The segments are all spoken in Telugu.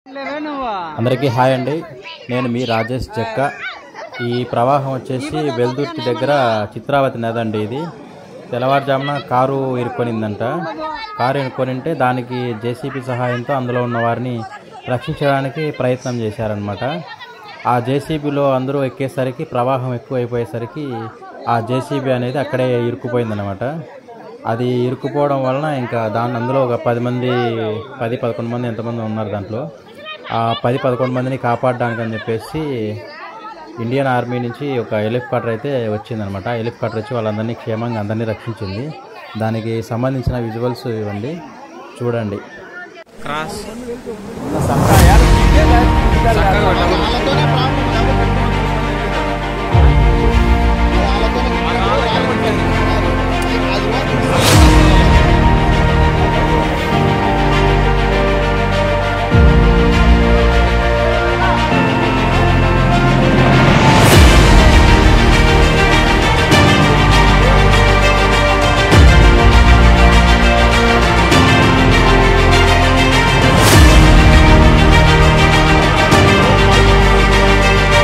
అందరికీ హాయ్ అండి నేను మీ రాజేష్ చెక్క ఈ ప్రవాహం వచ్చేసి వెల్దుర్తి దగ్గర చిత్రావతి నది అండి ఇది తెల్లవారుజామున కారు ఇరుక్కొనిందంట కారు ఇరుక్కొనింటే దానికి జేసీబీ సహాయంతో అందులో ఉన్న వారిని రక్షించడానికి ప్రయత్నం చేశారనమాట ఆ జేసీబీలో అందరూ ఎక్కేసరికి ప్రవాహం ఎక్కువైపోయేసరికి ఆ జేసీబీ అనేది అక్కడే ఇరుక్కుపోయిందనమాట అది ఇరుక్కుపోవడం వలన ఇంకా దాని అందులో ఒక పది మంది పది పదకొండు మంది ఎంతమంది ఉన్నారు దాంట్లో ఆ పది పదకొండు మందిని కాపాడడానికి అని చెప్పేసి ఇండియన్ ఆర్మీ నుంచి ఒక హెలికాప్టర్ అయితే వచ్చిందనమాట ఆ హెలికాప్టర్ వచ్చి వాళ్ళందరినీ క్షేమంగా అందరినీ రక్షించింది దానికి సంబంధించిన విజువల్స్ ఇవ్వండి చూడండి క్రాస్ ఆ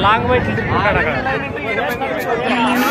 లాంగ్ బైక్ తిప్పుకుంటాడు అక్కడ